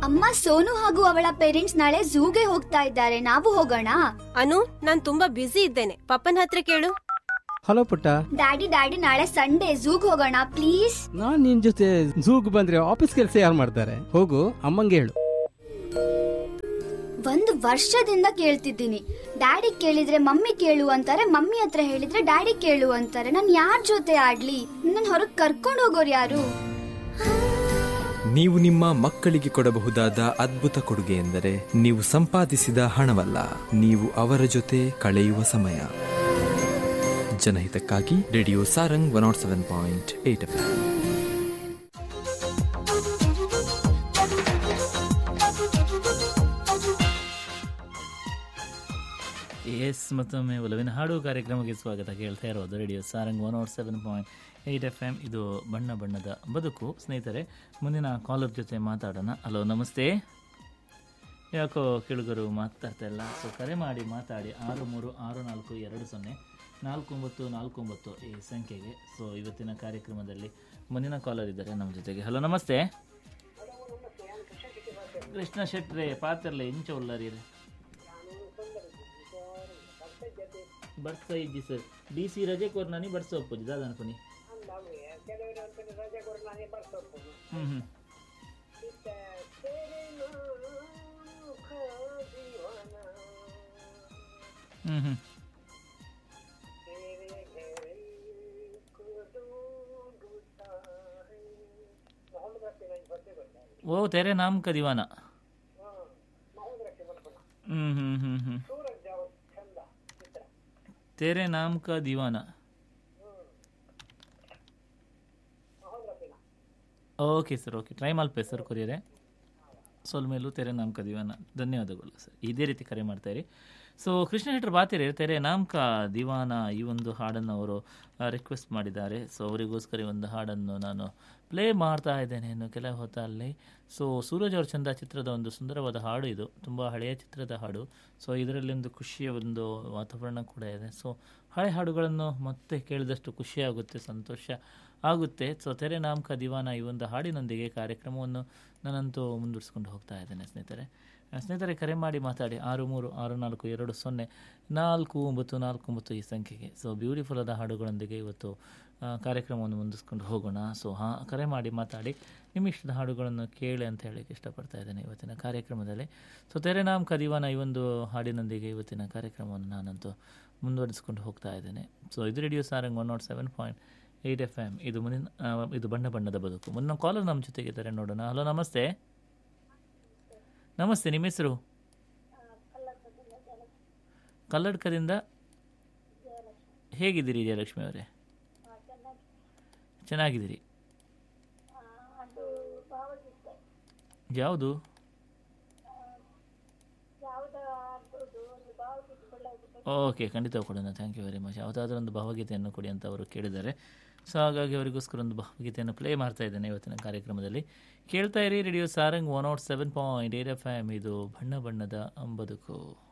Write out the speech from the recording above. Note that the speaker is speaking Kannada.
ಅಮ್ಮ ಸೋನು ಹಾಗೂ ಅವಳ ಪೇರೆಂಟ್ಸ್ ನಾಳೆ ಝೂಗೆ ಹೋಗ್ತಾ ಇದ್ದಾರೆ ನಾವು ಹೋಗೋಣ ಅನು ನಾನ್ ತುಂಬಾ ಬ್ಯುಸಿ ಇದ್ದೇನೆ ಪಪ್ಪನ ಹತ್ರ ಕೇಳು ಹಲೋ ಪುಟ್ಟ ಡ್ಯಾಡಿ ಡ್ಯಾಡಿ ನಾಳೆ ಸಂಡೇ ಝೂಗ್ ಹೋಗೋಣ ಪ್ಲೀಸ್ ನಾನ್ ನಿನ್ ಜೊತೆ ಝೂಗ್ ಬಂದ್ರೆ ಆಫೀಸ್ ಕೆಲಸ ಯಾರು ಮಾಡ್ತಾರೆ ಹೋಗು ಅಮ್ಮಂಗೆ ಹೇಳು ಒಂದು ವರ್ಷದಿಂದ ಕೇಳ್ತಿದ್ದೀನಿ ಡ್ಯಾಡಿ ಕೇಳಿದ್ರೆ ಮಮ್ಮಿ ಕೇಳು ಅಂತಾರೆ ಮಮ್ಮಿ ಹತ್ರ ಹೇಳಿದ್ರೆ ಡ್ಯಾಡಿ ಕೇಳು ಅಂತಾರೆ ನಾನು ಯಾರ ಜೊತೆ ಆಡ್ಲಿ ನನ್ನ ಹೊರಗ್ ಕರ್ಕೊಂಡು ಹೋಗೋರು ಯಾರು ನೀವು ನಿಮ್ಮ ಮಕ್ಕಳಿಗೆ ಕೊಡಬಹುದಾದ ಅದ್ಭುತ ಕೊಡುಗೆ ಎಂದರೆ ನೀವು ಸಂಪಾದಿಸಿದ ಹಣವಲ್ಲ ನೀವು ಅವರ ಜೊತೆ ಕಳೆಯುವ ಸಮಯ ಜನಹಿತಕ್ಕಾಗಿ radio Sarang one nought seven point eight F S ಮತ್ತೊಮ್ಮೆ ಒಲವಿನ ಹಾಡು ಕಾರ್ಯಕ್ರಮಕ್ಕೆ ಸ್ವಾಗತ ಕೇಳ್ತಾ ಇರೋದು radio Sarang one nought seven point eight F M ಇದು ಬಣ್ಣ ಬಣ್ಣದ ಬದುಕು ಸ್ನೇಹಿತರೆ ಮುಂದಿನ ಕಾಲರ್ ಜೊತೆ ಮಾತಾಡೋಣ ಹಲೋ ನಮಸ್ತೆ ಯಾಕೋ ಕೆಳುಗರು ಮಾತಾಡ್ತಾ ಇಲ್ಲ ಸೊ ಕರೆ ಮಾಡಿ ಮಾತಾಡಿ ಆರು ಮೂರು ಆರು ನಾಲ್ಕು ಎರಡು ಸೊನ್ನೆ ನಾಲ್ಕು ಒಂಬತ್ತು ನಾಲ್ಕು ಒಂಬತ್ತು ಈ ಸಂಖ್ಯೆಗೆ ಸೊ ಇವತ್ತಿನ ಕಾರ್ಯಕ್ರಮದಲ್ಲಿ ಮುಂದಿನ ಕಾಲರ್ ಇದ್ದಾರೆ ನಮ್ಮ ಜೊತೆಗೆ ಹಲೋ ನಮಸ್ತೆ ಕೃಷ್ಣ ಶೆಟ್ರೆ ಪಾತ್ರಲೆ ಇಂಚ ಉಳ್ಳಾರಿ ಬರ್ಸ ಇಜ್ಜಿ ಸರ್ ಡಿ ಸಿ ರಜೆ ಕೊರ್ನಾನಿ ಬರ್ಸ ಒಪ್ಪುಜಿ ದಾದ ಅನ್ಕೊನಿ ಹ್ಞೂ ಹ್ಞೂ ಹ್ಞೂ ಹ್ಞೂ ಓ ತೆರೆ ನಾಮ್ ಕ ದಿವಾನ ಹ್ಮ್ ಹ್ಮ್ ಹ್ಮ್ ಹ್ಮ್ तेरे नाम का दीवाना ಓಕೆ ಸರ್ ಓಕೆ ಟ್ರೈ ಮಲ್ಪೆ ಸರ್ ಕೊರಿಯರೆ ಸೋಲ್ ಮೇಲೂ ತೆರೆ ನಾಮ್ ಕ ದಿವಾನ ಧನ್ಯವಾದಗಳು ಸರ್ ಇದೇ ರೀತಿ ಕರೆ ಮಾಡ್ತಾ ಇರಿ ಸೊ ಕೃಷ್ಣ ಶೆಟ್ಟರ್ ಬಾತಿರಿ ತೆರೆ ನಾಮ್ ಕ ದಿವಾನ ಈ ಒಂದು ಹಾಡನ್ನು ಅವರು ರಿಕ್ವೆಸ್ಟ್ ಮಾಡಿದ್ದಾರೆ ಸೊ ಅವರಿಗೋಸ್ಕರ ಈ ಒಂದು ಹಾಡನ್ನು ನಾನು ಪ್ಲೇ ಮಾಡ್ತಾ ಇದ್ದೇನೆ ಇನ್ನು ಕೆಲ ಹೊತ್ತಲ್ಲಿ ಸೊ ಸೂರಜ್ ಅವ್ರ ಚಂದ ಚಿತ್ರದ ಒಂದು ಸುಂದರವಾದ ಹಾಡು ಇದು ತುಂಬ ಹಳೆಯ ಚಿತ್ರದ ಹಾಡು ಸೊ ಇದರಲ್ಲಿ ಒಂದು ಖುಷಿಯ ಒಂದು ವಾತಾವರಣ ಕೂಡ ಇದೆ ಸೊ ಹಳೆ ಹಾಡುಗಳನ್ನು ಮತ್ತೆ ಕೇಳಿದಷ್ಟು ಖುಷಿಯಾಗುತ್ತೆ ಸಂತೋಷ ಆಗುತ್ತೆ ಸೊ ತೆರೆ ನಾಮಕ ದಿವಾನ ಈ ಒಂದು ಹಾಡಿನೊಂದಿಗೆ ಕಾರ್ಯಕ್ರಮವನ್ನು ನಾನಂತೂ ಮುಂದುವರಿಸ್ಕೊಂಡು ಹೋಗ್ತಾ ಇದ್ದೇನೆ ಸ್ನೇಹಿತರೆ ಆ, ಸ್ನೇಹಿತರೆ ಕರೆ ಮಾಡಿ ಮಾತಾಡಿ ಆರು ಮೂರು ಆರು ನಾಲ್ಕು ಎರಡು ಸೊನ್ನೆ ನಾಲ್ಕು ಒಂಬತ್ತು ನಾಲ್ಕು ಒಂಬತ್ತು ಈ ಸಂಖ್ಯೆಗೆ ಸೊ ಬ್ಯೂಟಿಫುಲ್ ಆದ ಹಾಡುಗಳೊಂದಿಗೆ ಇವತ್ತು ಆ, ಕಾರ್ಯಕ್ರಮವನ್ನು ಮುಂದಿಸ್ಕೊಂಡು ಹೋಗೋಣ ಸೊ ಹಾಂ ಕರೆ ಮಾಡಿ ಮಾತಾಡಿ ನಿಮ್ಮ ಇಷ್ಟದ ಹಾಡುಗಳನ್ನು ಕೇಳಿ ಅಂತ ಹೇಳಕ್ಕೆ ಇಷ್ಟಪಡ್ತಾ ಇದ್ದೇನೆ ಇವತ್ತಿನ ಕಾರ್ಯಕ್ರಮದಲ್ಲಿ ಸೊ ತೆರೆ ನಾಮ್ ಕದಿವಾನ ಈ ಒಂದು ಹಾಡಿನೊಂದಿಗೆ ಇವತ್ತಿನ ಕಾರ್ಯಕ್ರಮವನ್ನು ನಾನಂತೂ ಮುಂದುವರಿಸ್ಕೊಂಡು ಹೋಗ್ತಾ ಇದ್ದೇನೆ ಸೊ ಇದು radio Sarang one nought seven point eight F M ಇದು ಮುಂದಿನ ಆ, ಇದು ಬಣ್ಣ ಬಣ್ಣದ ಬದುಕು ಮುಂದಿನ ಕಾಲರ್ ನಮ್ಮ ಜೊತೆಗಿದ್ದಾರೆ ನೋಡೋಣ ಹಲೋ ನಮಸ್ತೆ ನಮಸ್ತೆ ನಿಮ್ಮ ಹೆಸರು ಕಲ್ಲಡ್ಕದಿಂದ ಹೇಗಿದ್ದೀರಿ ಜಯಲಕ್ಷ್ಮಿ ಅವರೇ ಚೆನ್ನಾಗಿದ್ದೀರಿ ಯಾವುದು ಓಕೆ ಖಂಡಿತ ಕೊಡೋಣ ಥ್ಯಾಂಕ್ ಯು ವೆರಿ ಮಚ್ ಯಾವುದಾದ್ರೂ ಒಂದು ಭಾವಗೀತೆಯನ್ನು ಕೊಡಿ ಅಂತ ಅವರು ಕೇಳಿದ್ದಾರೆ ಸೊ ಹಾಗಾಗಿ ಅವರಿಗೋಸ್ಕರ ಒಂದು ಭಾವಗೀತೆಯನ್ನು ಪ್ಲೇ ಮಾಡ್ತಾ ಇದ್ದೇನೆ ಇವತ್ತಿನ ಕಾರ್ಯಕ್ರಮದಲ್ಲಿ ಕೇಳ್ತಾ ಇರಿ radio Sarang one nought seven point eight F M ಇದು ಬಣ್ಣ ಬಣ್ಣದ ಬದುಕು